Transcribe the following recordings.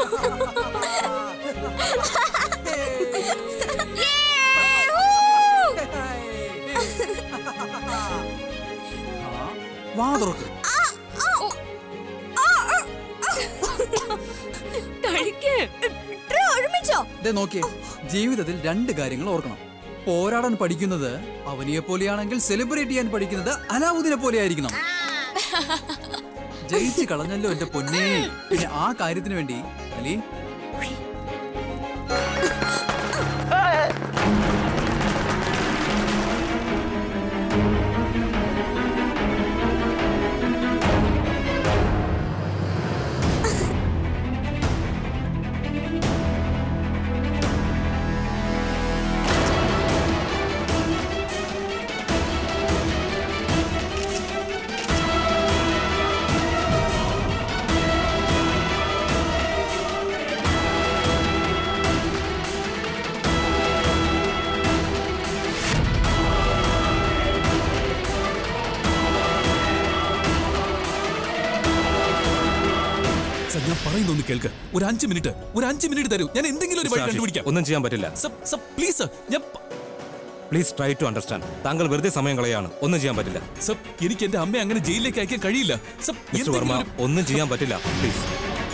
വാ തുറക്ക് കഴിക്ക് ഒരുമിച്ചോ ദേ നോക്കിയേ ജീവിതത്തിൽ രണ്ട് കാര്യങ്ങൾ ഓർക്കണം പോരാടാൻ പഠിക്കുന്നത് അവനിയെ പോലെയാണെങ്കിൽ സെലിബ്രേറ്റ് ചെയ്യാൻ പഠിക്കുന്നത് അലാവുദ്ദീനെ പോലെ ആയിരിക്കണം ജയിച്ചു കളഞ്ഞല്ലോ എന്റെ പൊന്നേ പിന്നെ ആ കാര്യത്തിന് വേണ്ടി അലി സർ ഞാൻ പറയുന്നൊന്ന് കേൾക്ക് ഒരു അഞ്ച് മിനിറ്റ് ഒരു അഞ്ച് മിനിറ്റ് തരൂ ഞാൻ എന്തെങ്കിലും ഒരു വഴി മിസ്റ്റർ ആഷിഷ്, കണ്ടുപിടിക്കാം ഒന്നും ചെയ്യാൻ പറ്റില്ല സർ സർ പ്ലീസ് സർ ഞാൻ പ- പ്ലീസ് ട്രൈ ടു അണ്ടർസ്റ്റാൻഡ് താങ്കൾ വെറുതെ സമയം കളയാണ് ഒന്നും ചെയ്യാൻ പറ്റില്ല സർ എനിക്ക് എന്റെ അമ്മയെ അങ്ങനെ ജയിലിലേക്ക് അയക്കാൻ കഴിയില്ല സർ മിസ്റ്റർ എന്തെങ്കിലും വർമ്മ ഒരു- ഒന്നും ചെയ്യാൻ പറ്റില്ല please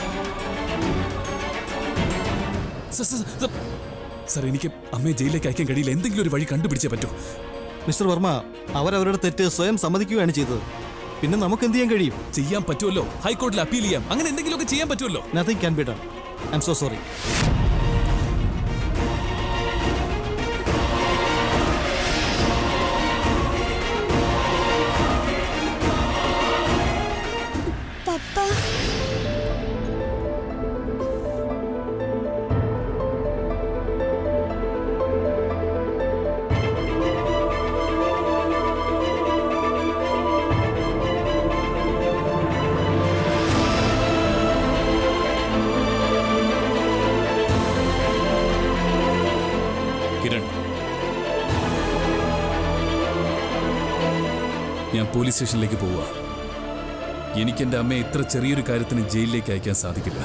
sir, sir, sir, sir എനിക്ക് അമ്മയെ ജയിലിലേക്ക് അയക്കാൻ കഴിയില്ല എന്തെങ്കിലും ഒരു വഴി കണ്ടുപിടിച്ചേ പറ്റൂ മിസ്റ്റർ വർമ്മ അവരവരുടെ തെറ്റ് സ്വയം സമ്മതിക്കുകയാണ് ചെയ്തത് പിന്നെ നമുക്ക് എന്ത് ചെയ്യാൻ കഴിയും ചെയ്യാൻ പറ്റുമല്ലോ ഹൈക്കോടതിയിൽ അപ്പീൽ ചെയ്യാം അങ്ങനെ എന്തെങ്കിലുമൊക്കെ ചെയ്യാൻ പറ്റുമല്ലോ nothing can be done I'm so sorry പപ്പ കിരൺ ഞാൻ പോലീസ് സ്റ്റേഷനിലേക്ക് പോവുക എനിക്ക് എന്റെ അമ്മയെ ഇത്ര ചെറിയൊരു കാര്യത്തിന് ജയിലിലേക്ക് അയക്കാൻ സാധിക്കില്ല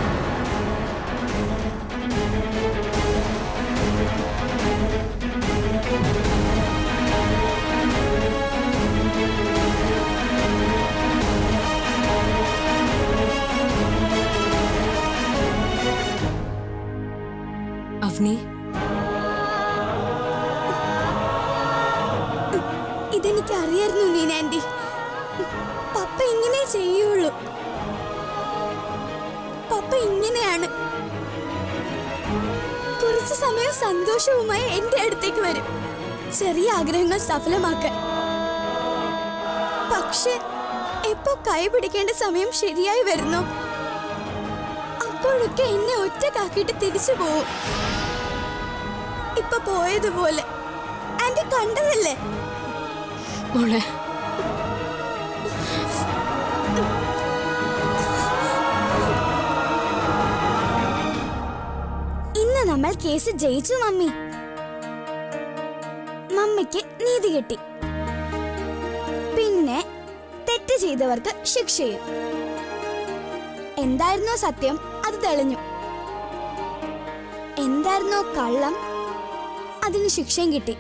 അവനി ഇതെനിക്ക് അറിയായിരുന്നു നീന ആന്റി പപ്പ ഇങ്ങനെ ചെയ്യുള്ളൂ പപ്പ ഇങ്ങനെയാണ് കുറച്ചു സമയം സന്തോഷവുമായി എന്റെ അടുത്തേക്ക് വരും ചെറിയ ആഗ്രഹങ്ങൾ സഫലമാക്കാൻ പക്ഷെ എപ്പോ കൈ പിടിക്കേണ്ട സമയം ശരിയായി വരുന്നു അപ്പോഴൊക്കെ എന്നെ ഒറ്റക്കാക്കിയിട്ട് തിരിച്ചു പോവും ഇപ്പൊ പോയതുപോലെ ആന്റി കണ്ടതല്ലേ മോളെ ഇന്ന് നമ്മൾ കേസ് ജയിച്ചു മമ്മി മമ്മിക്ക് നീതി കിട്ടി പിന്നെ തെറ്റ് ചെയ്തവർക്ക് ശിക്ഷയും എന്തായിരുന്നോ സത്യം അത് തെളിഞ്ഞു എന്തായിരുന്നോ കള്ളം അതിന് ശിക്ഷയും കിട്ടി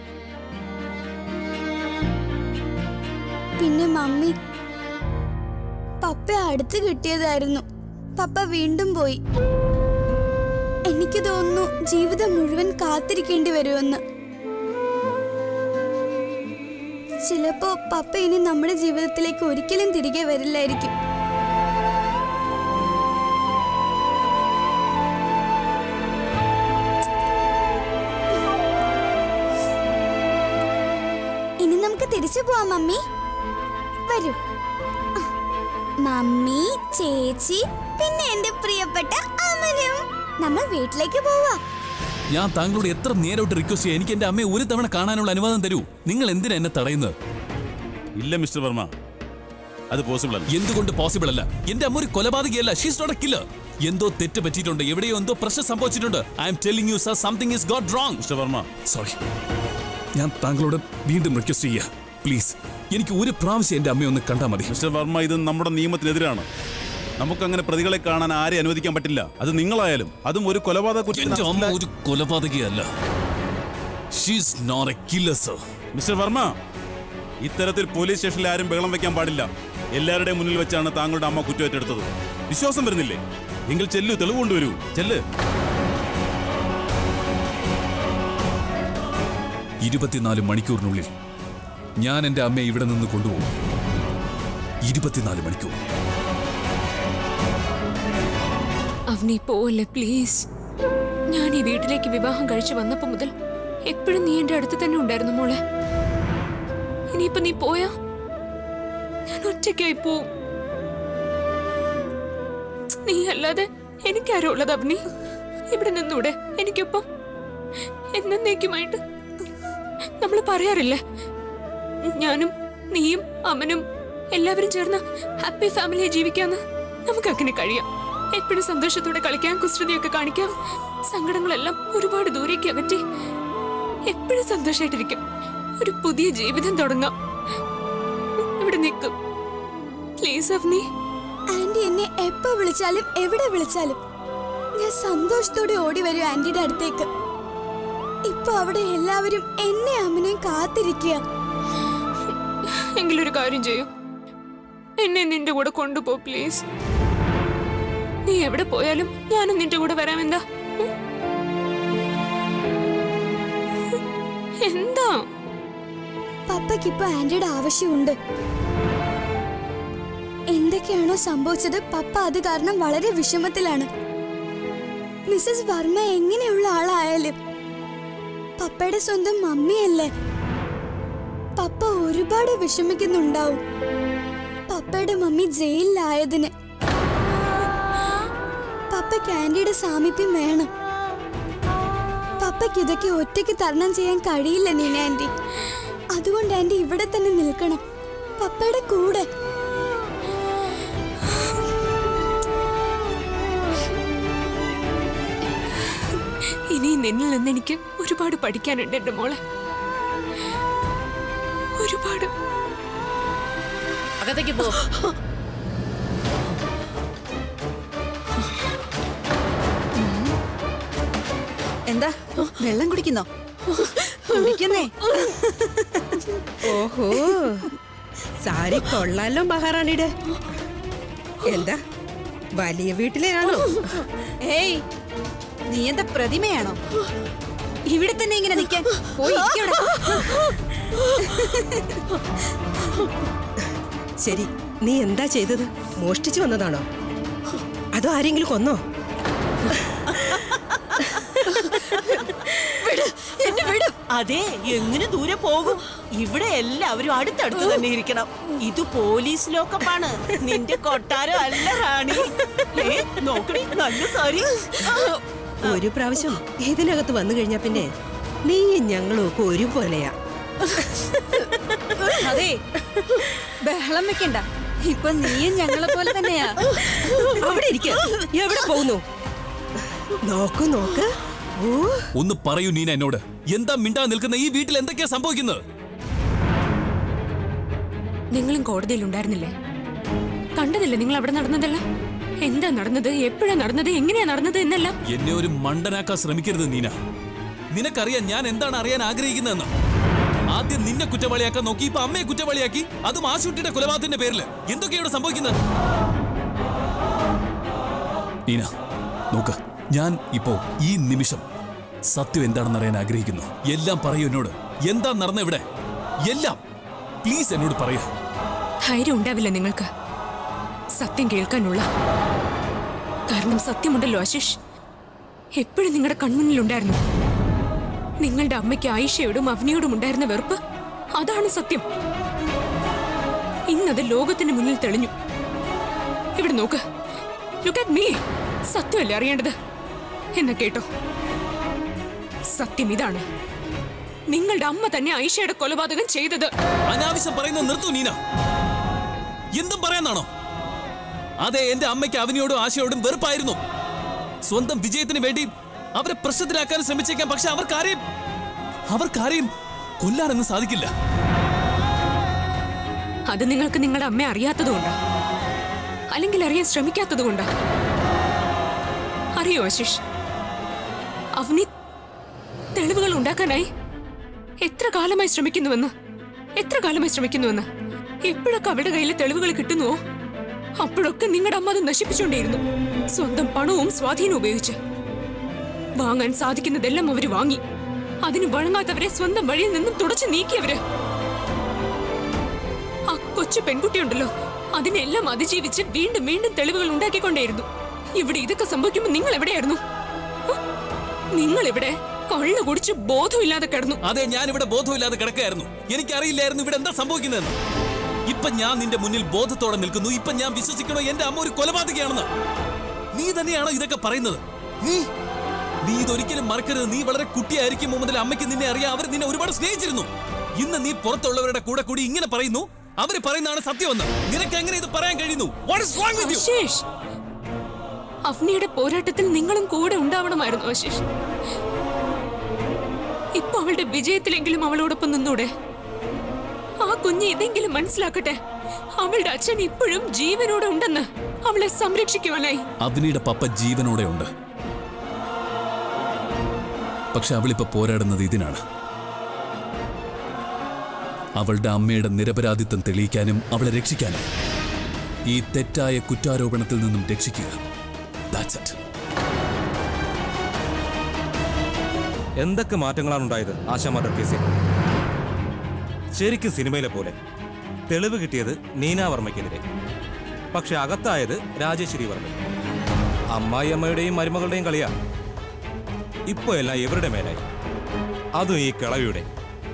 പിന്നെ മമ്മി പപ്പ അടുത്ത് കിട്ടിയതായിരുന്നു പപ്പ വീണ്ടും പോയി എനിക്ക് തോന്നുന്നു ജീവിതം മുഴുവൻ കാത്തിരിക്കേണ്ടി വരുമെന്ന് ചിലപ്പോ പപ്പ ഇനി നമ്മുടെ ജീവിതത്തിലേക്ക് ഒരിക്കലും തിരികെ വരില്ലായിരിക്കും ഇനി നമുക്ക് തിരിച്ചു പോവാം മമ്മി വരൂ ആ, മമ്മി ചേച്ചി പിന്നെ എന്റെ പ്രിയപ്പെട്ട അമലും നമ്മൾ വീട്ടിലേക്ക് പോവാ ഞാൻ താങ്കളോട് എത്ര നേരോട്ട് റിക്വസ്റ്റ് ചെയ്യാം എനിക്ക് എന്റെ അമ്മയെ ഒരു തവണ കാണാനുള്ള അനുവാദം തരൂ നിങ്ങൾ എന്തിനാ എന്നെ തടയുന്നത് ഇല്ല മിസ്റ്റർ വർമ്മ അത് പോസിബിൾ അല്ല എന്തുകൊണ്ട് പോസിബിൾ അല്ല എന്റെ അമ്മ ഒരു കൊലപാതകയല്ല ഷീസ് നോട്ട് എ കില്ലർ എന്തോ തെറ്റ് പറ്റിയിട്ടുണ്ട് എവിടെയോ എന്തോ പ്രശ്നം സംഭവിച്ചിട്ടുണ്ട് I'm telling you sir something is got wrong mister Varma sorry ഞാൻ താങ്കളോട് വീണ്ടും റിക്വസ്റ്റ് ചെയ്യുക പ്ലീസ് എനിക്ക് ഒരു പ്രാവശ്യം എന്റെ അമ്മയെ ഒന്ന് കണ്ടാൽ മതി മിസ്റ്റർ വർമ്മ ഇത് നമ്മുടെ നിയമത്തിനെതിരാണ് നമുക്കങ്ങനെ പ്രതികളെ കാണാൻ ആരെ അനുവദിക്കാൻ പറ്റില്ല അത് നിങ്ങളായാലും അതും ഒരു കൊലപാതക എന്റെ അമ്മ കുറ്റം ഒരു കൊലപാതകയല്ല she's not a killer sir mister Varma ഇത്തരത്തിൽ പോലീസ് സ്റ്റേഷനിൽ ആരും ബഹളം വെക്കാൻ പാടില്ല എല്ലാവരുടെയും മുന്നിൽ വെച്ചാണ് താങ്കളുടെ അമ്മ കുറ്റമേറ്റെടുത്തത് വിശ്വാസം വരുന്നില്ലേ എങ്കിൽ ചെല്ലു തെളിവ് കൊണ്ടുവരൂ ചെല്ല് ഇരുപത്തിനാല് മണിക്കൂറിനുള്ളിൽ ഞാൻ എന്റെ അമ്മയെ ഇവിടെ നിന്ന് കൊണ്ടുപോകും ഇരുപത്തിനാല് മണിക്കൂർ അവനി പോവല്ലേ പ്ലീസ് ഞാൻ ഈ വീട്ടിലേക്ക് വിവാഹം കഴിച്ചു വന്നപ്പോ മുതൽ എപ്പോഴും നീ എന്റെ അടുത്ത് തന്നെ ഉണ്ടായിരുന്നു മോളെ ഇനിയിപ്പൊ നീ പോയാ ഞാൻ ഒറ്റയ്ക്കായി പോവും നീ അല്ലാതെ എനിക്കാരോ ഉള്ളത് അവനി ഇവിടെ നിന്നൂടെ എനിക്കൊപ്പം എന്നേക്കുമായിട്ട് നമ്മൾ പറയാറില്ലേ ഞാനും നീയും അമ്മനും എല്ലാവരും ചേർന്ന് ഹാപ്പി ഫാമിലിയെ ജീവിക്കാന്ന് നമുക്ക് അങ്ങനെ കഴിയാം എപ്പോഴും സന്തോഷത്തോടെ കളിക്കാൻ കുസൃതിയൊക്കെ കാണിക്കാം സങ്കടങ്ങളെല്ലാം ഒരുപാട് ദൂരേക്ക് അകറ്റി എപ്പോഴും സന്തോഷമായിട്ടിരിക്കും ഒരു പുതിയ ജീവിതം തുടങ്ങാം ഇവിടെ നിൽക്കും പ്ലീസ് അവനി ആന്റി എന്നെ എപ്പോ വിളിച്ചാലും എവിടെ വിളിച്ചാലും ഞാൻ സന്തോഷത്തോടെ ഓടി വരും ആന്റിയുടെ അടുത്തേക്ക് ഇപ്പൊ അവിടെ എല്ലാവരും എന്നെ അമ്മനെയും കാത്തിരിക്കുക എങ്കിലൊരു കാര്യം ചെയ്യൂ എന്നെ നിന്റെ കൂടെ കൊണ്ടുപോ പ്ലീസ് നീ എവിടെ പോയാലും ഞാനും നിന്റെ കൂടെ വരാമെന്താ ഉം? എന്താ പപ്പയ്ക്ക് ഇപ്പൊ ആന്റിയുടെ ആവശ്യമുണ്ട് എന്തൊക്കെയാണോ സംഭവിച്ചത് പപ്പ അത് കാരണം വളരെ വിഷമത്തിലാണ് മിസ്സസ് വർമ്മ എങ്ങനെയുള്ള ആളായാലും പപ്പയുടെ സ്വന്തം മമ്മിയല്ലേ പപ്പ ഒരുപാട് വിഷമിക്കുന്നുണ്ടാവും പപ്പയുടെ മമ്മി ജയിലിലായതിന് പപ്പയ്ക്ക് ആന്റിയുടെ സാമീപ്യം വേണം പപ്പയ്ക്ക് ഇതൊക്കെ ഒറ്റയ്ക്ക് തരണം ചെയ്യാൻ കഴിയില്ല നീന ആന്റി അതുകൊണ്ട് ആന്റി ഇവിടെ തന്നെ നിൽക്കണം പപ്പയുടെ കൂടെ ഇനി നിന്നിൽ നിന്ന് എനിക്ക് ഒരുപാട് പഠിക്കാനുണ്ട് എന്റെ മോളെ ഒരുപാട് അകത്തേക്ക് പോ എന്താ വെള്ളം കുടിക്കുന്നോ കുടിക്കുന്നേ ഓഹോ സാരി കൊള്ളാലോ മഹാറാണിയുടെ എന്താ വലിയ വീട്ടിലെയാണോ ഏയ് നീ എന്താ പ്രതിമയാണോ ഇവിടെ തന്നെ ഇങ്ങനെ നിൽക്കാൻ പോയി ഇരിക്ക് അവിടെ. ശരി നീ എന്താ ചെയ്തത് മോഷ്ടിച്ചു വന്നതാണോ അതോ ആരെങ്കിലും കൊന്നോ അതെ എങ്ങനെ ദൂരെ പോകും ഇവിടെ എല്ലാവരും അടുത്തടുത്ത് തന്നെ ഇരിക്കണം ഇത് പോലീസ് ലോക്കപ്പാണ് നിന്റെ കൊട്ടാരം അല്ല റാണി ഏ, നോക്കടി നല്ല സാരി ഒരു പ്രാവശ്യം ഇതിനകത്ത് വന്നു കഴിഞ്ഞാ പിന്നെ നീയും ഞങ്ങളും ഒക്കെ ഒരുപോലെയാ അതെ ബഹളം വെക്കണ്ട ഇപ്പൊ നീയും ഞങ്ങളെ പോലെ തന്നെയാ അവിടെ ഇരിക്ക എവിടെ പോകുന്നു നോക്കൂ നോക്ക് ഓ ഒന്ന് പറയൂ നീന എന്നോട് എന്താ മിണ്ടാ നിൽക്കുന്ന ഈ വീട്ടിൽ എന്തൊക്കെയാ സംഭവിക്കുന്നത് നിങ്ങളും കോടതിയിൽ ഉണ്ടായിരുന്നില്ലേ കണ്ടതില്ലേ നിങ്ങൾ അവിടെ നടന്നതെല്ലാം എന്താ നടന്നത് എപ്പോഴാ നടന്നത് എങ്ങനെയാ നടന്നത് എന്നെല്ലാം എന്നെ ഒരു മണ്ടനാക്കാൻ ശ്രമിക്കരുത് നീന നിനക്കറിയാം ഞാൻ എന്താണ് അറിയാൻ ആഗ്രഹിക്കുന്നതെന്ന് ആദ്യം നിന്നെ കുറ്റവാളിയാക്കാൻ നോക്കി ഇപ്പൊ അമ്മയെ കുറ്റവാളിയാക്കി അതും ആശുട്ടിയുടെ കൊലപാതകത്തിന്റെ പേരിൽ എന്തൊക്കെയാണ് ഇവിടെ സംഭവിക്കുന്നത് നീന നോക്ക് ഞാൻ ഇപ്പോ ഈ നിമിഷം സത്യം എന്താണെന്ന് അറിയാൻ ആഗ്രഹിക്കുന്നു എല്ലാം പറയൂ എന്നോട് എന്താ നടന്ന ഇവിടെ എല്ലാം പ്ലീസ് എന്നോട് പറയൂ ധൈര്യം ഉണ്ടാവില്ല നിങ്ങൾക്ക് സത്യം കേൾക്കാനുള്ള കാരണം സത്യമുണ്ടല്ലോ ആശിഷ് എപ്പോഴും നിങ്ങളുടെ കൺമുന്നിലുണ്ടായിരുന്നു നിങ്ങളുടെ അമ്മയ്ക്ക് ആയിഷയോടും അവനിയോടും ഉണ്ടായിരുന്ന വെറുപ്പ് അതാണ് സത്യം ഇന്നത് ലോകത്തിന് മുന്നിൽ തെളിഞ്ഞു ഇവിടെ നോക്ക് ലുക്ക് അറ്റ് മീ സത്യമല്ലേ അറിയേണ്ടത് എന്നെ കേട്ടോ സത്യം ഇതാണ് നിങ്ങളുടെ അമ്മ തന്നെ ആയിഷയുടെ കൊലപാതകം ചെയ്തത് അനാവശ്യം പറയുന്നത് നിർത്തു നീന എന്തും പറയാന്നാണോ അതെ എന്റെ അമ്മയ്ക്ക് അവനിയോടും ആശയോടും വെറുപ്പായിരുന്നു സ്വന്തം വിജയത്തിന് വേണ്ടി അവരെ പ്രശ്നത്തിലാക്കാൻ ശ്രമിച്ചേക്കാം പക്ഷെ അവർക്കാരെയും അവർക്കാരെയും കൊല്ലാനൊന്നും സാധിക്കില്ല അത് നിങ്ങൾക്ക് നിങ്ങളുടെ അമ്മയെ അറിയാത്തതുകൊണ്ടാ അല്ലെങ്കിൽ അറിയാൻ ശ്രമിക്കാത്തത് കൊണ്ടാ അറിയോ ആശിഷ് അവനി തെളിവുകൾ ഉണ്ടാക്കാനായി എത്ര കാലമായി ശ്രമിക്കുന്നുവെന്ന് എത്ര കാലമായി ശ്രമിക്കുന്നുവെന്ന് എപ്പോഴൊക്കെ അവരുടെ കയ്യിൽ തെളിവുകൾ കിട്ടുന്നുവോ അപ്പോഴൊക്കെ നിങ്ങളുടെ അമ്മ അത് നശിപ്പിച്ചുകൊണ്ടേയിരുന്നു സ്വന്തം പണവും സ്വാധീനവും ഉപയോഗിച്ച് വാങ്ങാൻ സാധിക്കുന്നതെല്ലാം അവര് വാങ്ങി അതിന് വഴങ്ങാത്തവരെ സ്വന്തം വഴിയിൽ നിന്നും തുടച്ചു നീക്കിയവര് ആ കൊച്ചു പെൺകുട്ടിയുണ്ടല്ലോ അതിനെല്ലാം അതിജീവിച്ച് വീണ്ടും വീണ്ടും തെളിവുകൾ ഉണ്ടാക്കിക്കൊണ്ടേയിരുന്നു ഇവിടെ ഇതൊക്കെ സംഭവിക്കുമ്പോൾ നിങ്ങൾ എവിടെയായിരുന്നു ഹ? നിങ്ങൾ ഇവിടെ കള്ളു കുടിച്ച് ബോധമില്ലാതെ കിടന്നു അതെ ഞാൻ ഇവിടെ ബോധമില്ലാതെ കിടക്കുകയായിരുന്നു എനിക്കറിയില്ലായിരുന്നു ഇവിടെ എന്താ സംഭവിക്കുന്നതെന്ന് ഇപ്പൊ ഞാൻ നിന്റെ മുന്നിൽ ബോധത്തോടെ നിൽക്കുന്നു ഇപ്പൊ ഞാൻ വിശ്വസിക്കണോ എന്റെ അമ്മ ഒരു കൊലപാതകയാണെന്ന് നീ തന്നെയാണോ ഇതൊക്കെ പറയുന്നത് നീ നീ ഇതൊരിക്കലും മറക്കരുത് നീ വളരെ കുട്ടിയായിരിക്കും മുതൽ അമ്മയ്ക്ക് നിന്നെ അറിയാം അവർ നിന്നെ ഒരുപാട് സ്നേഹിച്ചിരുന്നു ഇന്ന് നീ പുറത്തുള്ളവരുടെ കൂടെ കൂടി ഇങ്ങനെ പറയുന്നു അവര് പറയുന്നതാണ് സത്യമെന്ന് നിനക്ക് എങ്ങനെ ഇത് പറയാൻ കഴിയുന്നു What is wrong with you? Ashish അഫ്നിയുടെ പോരാട്ടത്തിൽ നിങ്ങളും കൂടെ ഉണ്ടാവണമായിരുന്നു ആശിഷ് ഇപ്പൊ അവളുടെ വിജയത്തിലെങ്കിലും അവളോടൊപ്പം നിന്നൂടെ ആ കുഞ്ഞ് ഇതെങ്കിലും മനസ്സിലാക്കട്ടെ അവളുടെ അച്ഛൻ ഇപ്പോഴും ജീവനോടെ ഉണ്ടെന്ന് അവളെ സംരക്ഷിക്കുവാനായി അവനിയുടെ പപ്പ ജീവനോടെ ഉണ്ട് പക്ഷെ അവളിപ്പോ പോരാടുന്നത് ഇതിനാണ് അവളുടെ അമ്മയുടെ നിരപരാധിത്വം തെളിയിക്കാനും അവളെ രക്ഷിക്കാനും ഈ തെറ്റായ കുറ്റാരോപണത്തിൽ നിന്നും രക്ഷിക്കുക That's it. എന്തൊക്കെ മാറ്റങ്ങളാണ് ഉണ്ടായത് ആശാ മർഡർ കേസിൽ ശരിക്കും സിനിമയിലെ പോലെ തെളിവ് കിട്ടിയത് നീന വർമ്മയ്ക്കെതിരെ പക്ഷെ അകത്തായത് രാജേശ്വരി വർമ്മ അമ്മായി അമ്മയുടെയും മരുമകളുടെയും കളിയാ ഇപ്പൊ എല്ലാം ഇവരുടെ മേലായി അതും ഈ കിളവിയുടെ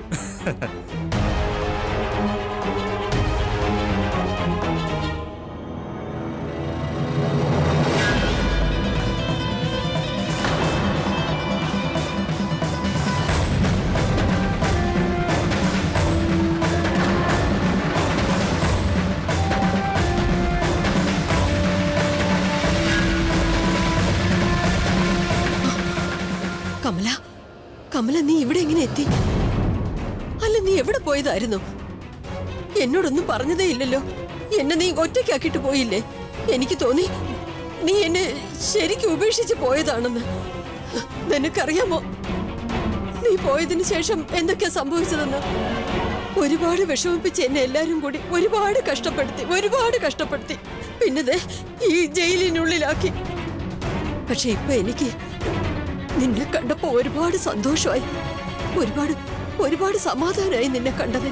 കമല കമല നീ ഇവിടെ എങ്ങനെ എത്തി അല്ല നീ എവിടെ പോയതായിരുന്നു എന്നോടൊന്നും പറഞ്ഞതേ ഇല്ലല്ലോ എന്നെ നീ ഒറ്റയ്ക്കാക്കിട്ട് പോയില്ലേ എനിക്ക് തോന്നി നീ എന്നെ ശരിക്കും ഉപേക്ഷിച്ച് പോയതാണെന്ന് നിനക്കറിയാമോ നീ പോയതിനു ശേഷം എന്തൊക്കെയാ സംഭവിച്ചതെന്ന് ഒരുപാട് വിഷമിപ്പിച്ച് എന്നെ എല്ലാരും കൂടി ഒരുപാട് കഷ്ടപ്പെടുത്തി ഒരുപാട് കഷ്ടപ്പെടുത്തി പിന്നെ ദേ ഈ ജയിലിനുള്ളിലാക്കി പക്ഷെ ഇപ്പൊ എനിക്ക് നിന്നെ കണ്ടപ്പോ ഒരുപാട് സന്തോഷമായി ഒരുപാട് ഒരുപാട് സമാധാനമായി നിന്നെ കണ്ടവൻ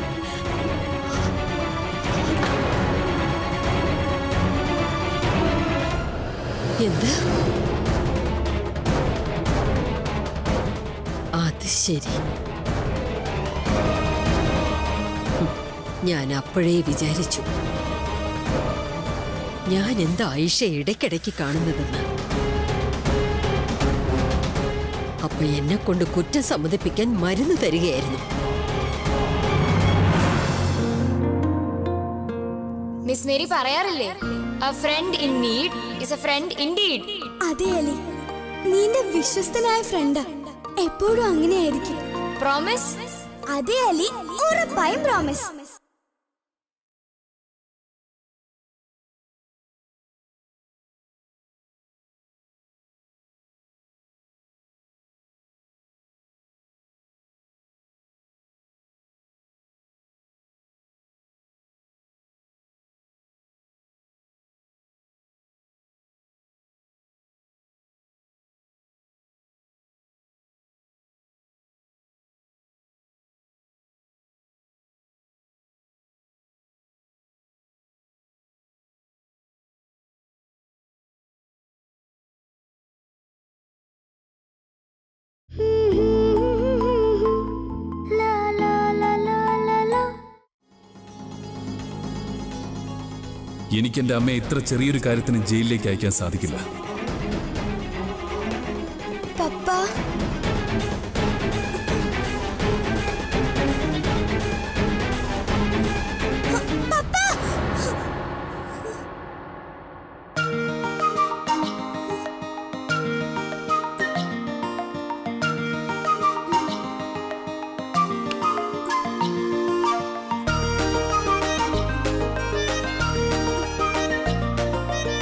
എന്ത് അത് ശരി ഹും, ഞാൻ അപ്പോഴേ വിചാരിച്ചു ഞാൻ എന്താ ആയിഷ ഇടയ്ക്കിടയ്ക്ക് കാണുന്നതെന്ന് അപ്പൊ എന്നെ കൊണ്ട് കുറ്റം സമ്മതിപ്പിക്കാൻ മരുന്ന് തരികയായിരുന്നു മിസ് മേരി പറയാറില്ലേ a friend in need is a friend indeed അതെ അലി നീന്റെ വിശ്വസ്തനായ ഫ്രണ്ടാ എപ്പോഴും അങ്ങനെയായിരിക്കും പ്രോമിസ് അതെ അലി ഉറപ്പായും പ്രോമിസ് എനിക്ക് എന്റെ അമ്മയെ ഇത്ര ചെറിയൊരു കാര്യത്തിന് ജയിലിലേക്ക് അയക്കാൻ സാധിക്കില്ല പപ്പ ആ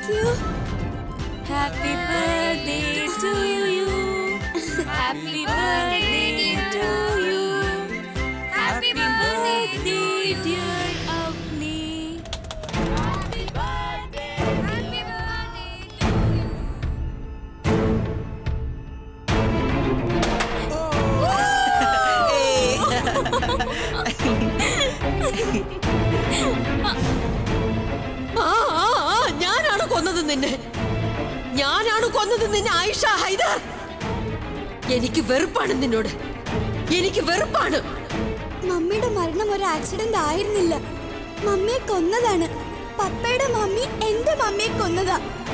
you happy birthday to you happy birthday to you happy birthday dear Avni ആ, ആ, ആ, ഞാനാണ് കൊന്നത് നിന്നെ ഞാനാണ് കൊന്നത് നിന്നെ ആയിഷ ഹൈദർ എനിക്ക് വെറുപ്പാണ് നിന്നോട് എനിക്ക് വെറുപ്പാണ് മമ്മിയുടെ മരണം ഒരു ആക്സിഡന്റ് ആയിരുന്നില്ല മമ്മിയെ കൊന്നതാണ് പപ്പയുടെ മമ്മി എന്റെ മമ്മിയെ കൊന്നതാ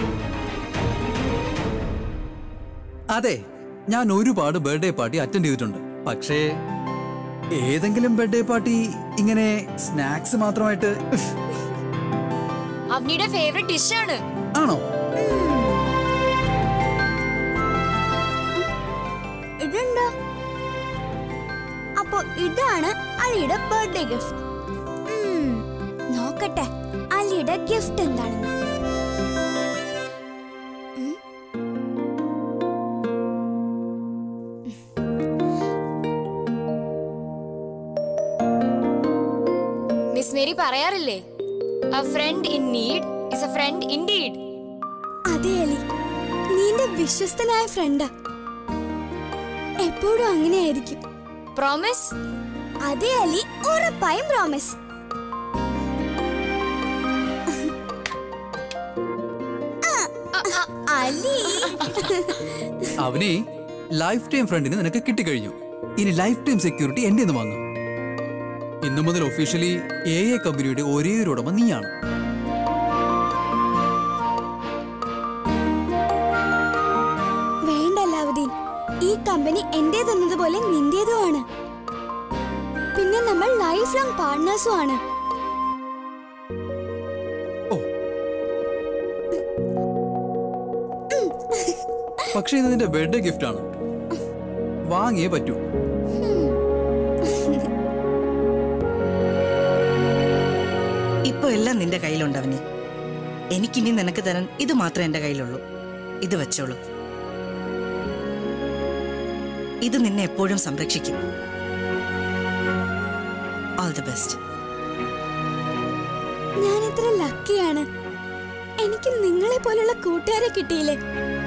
അതെ ഞാൻ ഒരുപാട് ബർത്ത്ഡേ പാർട്ടി അറ്റൻഡ് ചെയ്തിട്ടുണ്ട് പക്ഷേ ഏതെങ്കിലും ബർത്ത്ഡേ പാർട്ടി ഇങ്ങനെ സ്നാക്സ് മാത്രമായിട്ട് അവനിയുടെ ഫേവറേറ്റ് ഡിഷാണ് ആണോ ഇതെന്താ അപ്പൊ ഇതാണ് അലിയുടെ ബർത്ത്ഡേ ഗിഫ്റ്റ് നോക്കട്ടെ അലിയുടെ ഗിഫ്റ്റ് എന്താണെന്ന് മിസ് മേരി പറയാറില്ലേ a friend in need is a friend indeed അതെ അലി നീ എന്റെ വിശ്വസ്തനായ ഫ്രണ്ടാ എപ്പോഴും അങ്ങനെയായിരിക്കും പ്രോമിസ് അതെ അലി ഉറപ്പായും പ്രോമിസ് അലി അവനെ ലൈഫ് ടൈം ഫ്രണ്ടിന് നിനക്ക് കിട്ടിക്കഴിഞ്ഞു ഇനി ലൈഫ് ടൈം സെക്യൂരിറ്റി എന്റെ നിന്ന് വാങ്ങും ഇന്നു മുതൽ ഒഫീഷ്യലി എ എ കമ്പനിയുടെ ഒരേ ഒരു ഉടമ നീയാണ് വേണ്ട അലാവുദ്ദീൻ ഈ കമ്പനി എന്റേതെന്നതുപോലെ നിന്റേതുമാണ് പിന്നെ നമ്മൾ ലൈഫ് ലോങ് പാർട്ട്നേഴ്സും ആണ് പക്ഷേ ഇത് നിന്റെ ബർത്ത്ഡേ ഗിഫ്റ്റ് ആണ് വാങ്ങിയേ പറ്റൂ ഇപ്പൊ എല്ലാം നിന്റെ കയ്യിലുണ്ടവനെ എനിക്കിനി നിനക്ക് തരാൻ ഇത് മാത്രമേ എന്റെ കയ്യിലുള്ളൂ ഇത് വെച്ചോളൂ ഇത് നിന്നെ എപ്പോഴും സംരക്ഷിക്കും ഓൾ ദി ബെസ്റ്റ് ഞാൻ എത്ര ലക്കിയാണ് എനിക്ക് നിങ്ങളെ പോലുള്ള കൂട്ടുകാരെ കിട്ടിയില്ലേ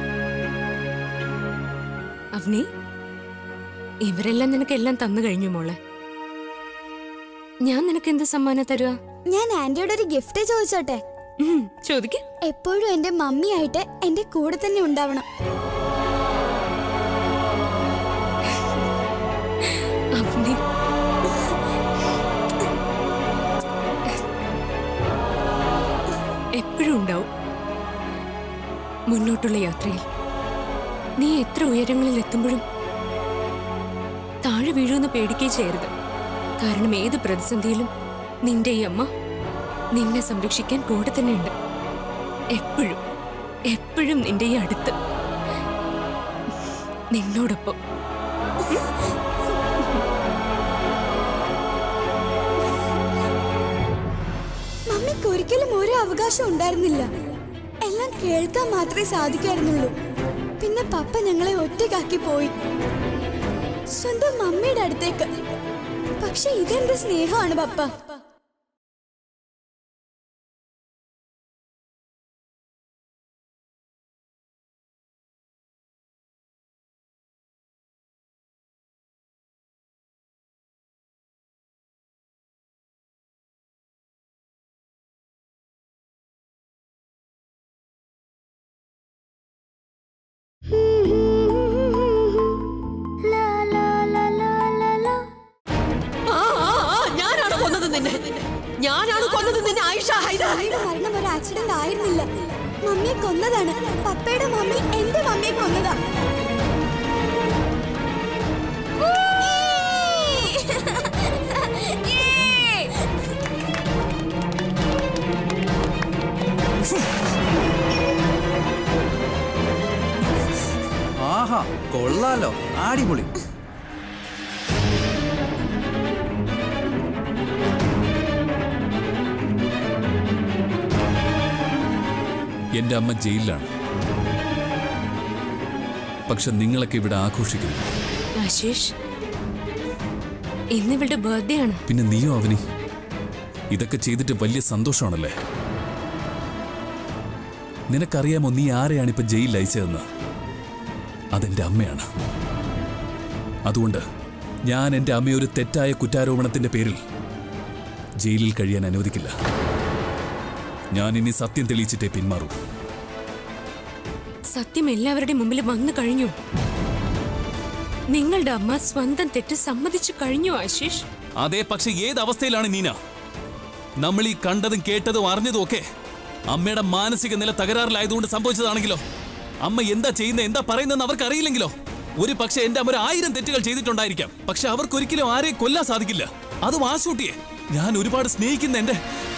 അവനി ഇവരെല്ലാം നിനക്ക് എല്ലാം തന്നു കഴിഞ്ഞു മോളെ ഞാൻ നിനക്ക് എന്ത് സമ്മാനം തരുക ഞാൻ ആന്റിയോട് ഒരു ഗിഫ്റ്റ് ചോദിച്ചോട്ടെ ചോദിക്ക എപ്പോഴും എന്റെ മമ്മിയായിട്ട് എന്റെ കൂടെ തന്നെ ഉണ്ടാവണം അവനി എപ്പോഴും ഉണ്ടാവും മുന്നോട്ടുള്ള യാത്രയിൽ നീ എത്ര ഉയരങ്ങളിൽ എത്തുമ്പോഴും താഴെ വീഴുമെന്ന് പേടിക്കേ ചെയ്യരുത് കാരണം ഏത് പ്രതിസന്ധിയിലും നിന്റെ ഈ അമ്മ നിന്നെ സംരക്ഷിക്കാൻ കൂടെ തന്നെയുണ്ട് എപ്പോഴും എപ്പോഴും നിന്റെ ഈ അടുത്ത് നിന്നോടൊപ്പം മമ്മിക്ക് ഒരിക്കലും ഒരു അവകാശം ഉണ്ടായിരുന്നില്ല എല്ലാം കേൾക്കാൻ മാത്രമേ സാധിക്കായിരുന്നുള്ളൂ പിന്നെ പപ്പ ഞങ്ങളെ ഒറ്റയ്ക്കാക്കി പോയി സ്വന്തം മമ്മിയുടെ അടുത്തേക്ക് പക്ഷെ ഇതെന്ത് സ്നേഹമാണ് പപ്പ ആ, ആ, ആ, ഞാനാണ് കൊന്നത് നിന്നെ ഞാനാണ് കൊന്നത് നിന്നെ ആയിഷ ഹൈദർ മമ്മിയുടെ മരണം ഒരു ആക്സിഡന്റ് ആയിരുന്നില്ല മമ്മിയെ കൊന്നതാണ് പപ്പയുടെ മമ്മി എന്റെ മമ്മിയെ കൊന്നതാ ആഹാ കൊള്ളാലോ അടിപൊളി എന്റെ അമ്മ ജയിലിലാണ് പക്ഷെ നിങ്ങളൊക്കെ ഇവിടെ ആഘോഷിക്കുന്നു ആശീഷ് ഇന്ന് ഇവളുടെ ബർത്ത്ഡേ ആണ് പിന്നെ നീയോ അവനി ഇതൊക്കെ ചെയ്തിട്ട് വലിയ സന്തോഷമാണല്ലേ നിനക്കറിയാമോ നീ ആരെയാണ് ഇപ്പൊ ജയിലിൽ അയച്ചതെന്ന് അതെന്റെ അമ്മയാണ് അതുകൊണ്ട് ഞാൻ എന്റെ അമ്മയെ ഒരു തെറ്റായ കുറ്റാരോപണത്തിന്റെ പേരിൽ ജയിലിൽ കഴിയാൻ അനുവദിക്കില്ല ഞാൻ ഇനി സത്യം തെളിയിച്ചിട്ടേ പിന്മാറൂ സത്യം എല്ലാവരുടെയും മുമ്പിൽ വന്നു കഴിഞ്ഞു നിങ്ങളുടെ അമ്മ സ്വന്തം തെറ്റ് സമ്മതിച്ചു കഴിഞ്ഞു ആശീഷ് അതെ പക്ഷെ ഏത് അവസ്ഥയിലാണ് നീന നമ്മൾ ഈ കണ്ടതും കേട്ടതും അറിഞ്ഞതും ഒക്കെ അമ്മയുടെ മാനസിക നില തകരാറിലായതുകൊണ്ട് സംഭവിച്ചതാണെങ്കിലോ അമ്മ എന്താ ചെയ്യുന്നത് എന്താ പറയുന്നതെന്ന് അവർക്ക് അറിയില്ലെങ്കിലോ ഒരു പക്ഷെ എന്റെ അമ്മ ഒരു ആയിരം തെറ്റുകൾ ചെയ്തിട്ടുണ്ടായിരിക്കാം പക്ഷെ അവർക്കൊരിക്കലും ആരെയും കൊല്ലാൻ സാധിക്കില്ല അതും ആശൂട്ടിയെ ഞാൻ ഒരുപാട് സ്നേഹിക്കുന്ന എന്റെ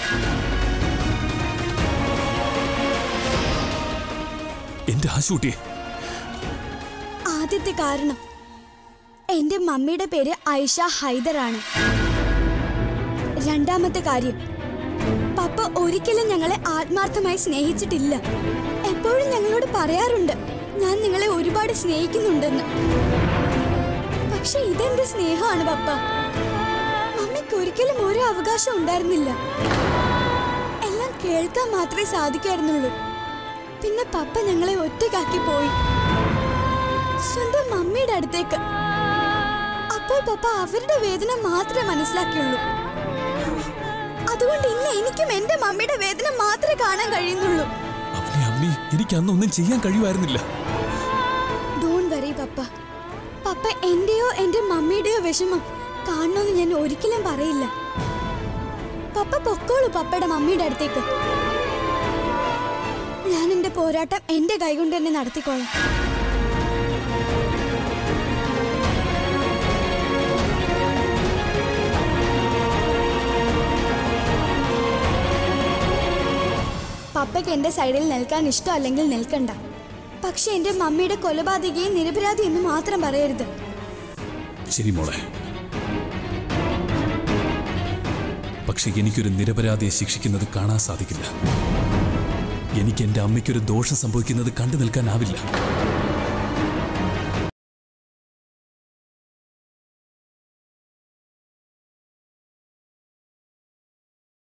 എന്റെ ആശൂട്ടിയെ ആദ്യത്തെ കാരണം എന്റെ മമ്മിയുടെ പേര് ഐഷ ഹൈദറാണ് രണ്ടാമത്തെ കാര്യം പപ്പ ഒരിക്കലും ഞങ്ങളെ ആത്മാർത്ഥമായി സ്നേഹിച്ചിട്ടില്ല എപ്പോഴും ഞങ്ങളോട് പറയാറുണ്ട് ഞാൻ നിങ്ങളെ ഒരുപാട് സ്നേഹിക്കുന്നുണ്ടെന്ന് പക്ഷെ ഇതെന്ത് സ്നേഹമാണ് പപ്പ മമ്മിക്ക് ഒരിക്കലും ഒരു അവകാശം ഉണ്ടായിരുന്നില്ല എല്ലാം കേൾക്കാൻ മാത്രമേ സാധിക്കായിരുന്നുള്ളൂ പിന്നെ പപ്പ ഞങ്ങളെ ഒറ്റയ്ക്കാക്കി പോയി സ്വന്തം മമ്മിയുടെ അടുത്തേക്ക് അപ്പോൾ പപ്പ അവരുടെ വേദന മാത്രമേ മനസ്സിലാക്കിയുള്ളൂ അതുകൊണ്ട് ഇന്ന് എനിക്കും എന്റെ മമ്മിയുടെ വേദന മാത്രമേ കാണാൻ കഴിയുന്നുള്ളൂ അവനെ അമ്മി എനിക്ക് അന്നൊന്നും ചെയ്യാൻ കഴിയുമായിരുന്നില്ല ഡോൺ വറി പപ്പ പപ്പ എന്റെയോ എന്റെ മമ്മിയുടെയോ വിഷമം കാണണമെന്ന് ഞാൻ ഒരിക്കലും പറയില്ല പപ്പ പൊക്കോളൂ പപ്പയുടെ മമ്മിയുടെ അടുത്തേക്ക് ഞാൻ എന്റെ പോരാട്ടം എന്റെ കൈകൊണ്ട് തന്നെ നടത്തിക്കോളാം പപ്പയ്ക്ക് എന്റെ സൈഡിൽ നിൽക്കാൻ ഇഷ്ടമല്ലെങ്കിൽ നിൽക്കണ്ട പക്ഷെ എന്റെ മമ്മിയുടെ കൊലപാതകയെ നിരപരാധി എന്ന് മാത്രം പറയരുത് ശരി മോളെ പക്ഷെ എനിക്കൊരു നിരപരാധിയെ ശിക്ഷിക്കുന്നത് കാണാൻ സാധിക്കില്ല എനിക്ക് എന്റെ അമ്മയ്ക്കൊരു ദോഷം സംഭവിക്കുന്നത് കണ്ടു നിൽക്കാനാവില്ല